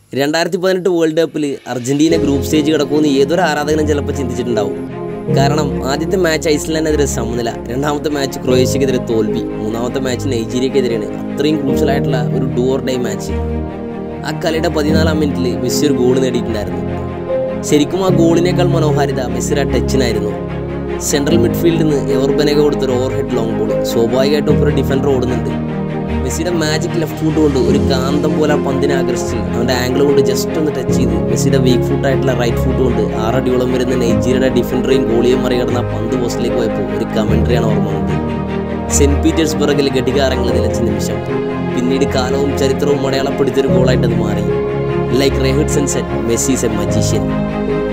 രണ്ടായിരത്തി പതിനെട്ട് വേൾഡ് കപ്പിൽ അർജന്റീന ഗ്രൂപ്പ് സ്റ്റേജ് കിടക്കുമെന്ന് ഏതൊരു ആരാധകനും ചിലപ്പോൾ ചിന്തിച്ചിട്ടുണ്ടാവും കാരണം ആദ്യത്തെ മാച്ച് ഐസ്ലാൻഡിനെതിരെ സമനില രണ്ടാമത്തെ മാച്ച് ക്രൊയേഷ്യക്കെതിരെ തോൽവി മൂന്നാമത്തെ മാച്ച് നൈജീരിയക്കെതിരെയാണ് അത്രയും ക്രൂഷ്യലായിട്ടുള്ള ഒരു ഡോർ ഡേ മാച്ച് ആ കളിയുടെ പതിനാലാം മിനിറ്റിൽ മെസ്സി ഒരു ഗോൾ നേടിയിട്ടുണ്ടായിരുന്നു ശരിക്കും ആ ഗോളിനേക്കാൾ മനോഹാരിത മെസ്സിയുടെ ആ ടച്ചിനായിരുന്നു സെൻട്രൽ മിഡ്ഫീൽഡിൽ നിന്ന് എവർബനൊക്കെ കൊടുത്തൊരു ഓവർ ഹെഡ് ലോങ് ബോൾ സ്വാഭാവികമായിട്ടും ഒരു ഡിഫൻഡർ ഓടുന്നുണ്ട് മെസ്സിയുടെ മാജിക് ലെഫ്റ്റ് ഫുട്ട് കൊണ്ട് ഒരു കാന്തം പോലെ ആ പന്തിനെ ആകർഷിച്ച് അവൻ്റെ ആംഗിൾ കൊണ്ട് ജസ്റ്റ് ഒന്ന് ടച്ച് ചെയ്ത് മെസ്സിയുടെ വീക്ക് ഫുട്ടായിട്ടുള്ള റൈറ്റ് ഫുട്ട് കൊണ്ട് ആറടിയോളം വരുന്ന നൈജീരിയയുടെ ഡിഫൻഡറെയും ഗോളിയും മറികടന്ന ആ പന്ത് പോസ്റ്റിലേക്ക് പോയപ്പോൾ ഒരു കമൻട്രിയാണ് ഓർമ്മ വന്നത് സെന്റ് പീറ്റേഴ്സ്ബർഗിൽ ഘടികാരങ്ങൾ നിലച്ച നിമിഷം പിന്നീട് കാലവും ചരിത്രവും അടയാളപ്പെടുത്തിയൊരു ഗോളായിട്ട് അത് മാറി ലൈക്ക് റെഹിഡ് സൺസെറ്റ് മെസ്സിസ് എ മജീഷ്യൻ